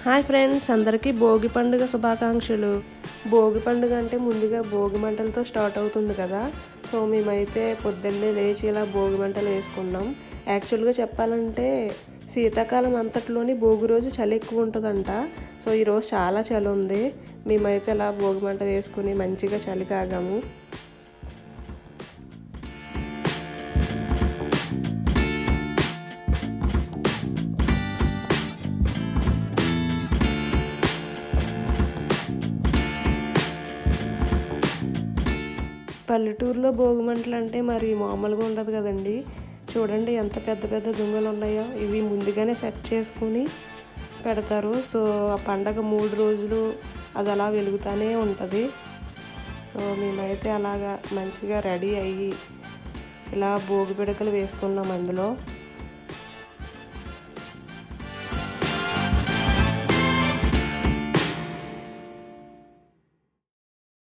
hi friends అందరికీ భోగి పండుగ శుభాకాంక్షలు భోగి పండుగ అంటే ముందుగా భోగి మంటలతో స్టార్ట్ అవుతుంది కదా సో మేమైతే పొద్దున్నే లేచి ఇలా భోగి మంటలు వేసుకున్నాం యాక్చువల్గా చెప్పాలంటే శీతాకాలం అంతట్లోని భోగి రోజు చలి ఎక్కువ ఉంటుందంట సో ఈరోజు చాలా చలి ఉంది మేమైతే ఇలా భోగి మంట వేసుకుని మంచిగా చలి కాగాము పల్లెటూరులో భోగి మంటలు అంటే మరి మామూలుగా ఉండదు కదండి చూడండి ఎంత పెద్ద పెద్ద దుంగలు ఉన్నాయో ఇవి ముందుగానే సెట్ చేసుకుని పెడతారు సో ఆ పండగ మూడు రోజులు అది అలా వెలుగుతూనే ఉంటుంది సో మేమైతే అలాగా మంచిగా రెడీ అయ్యి ఇలా భోగి పిడకలు వేసుకున్నాం అందులో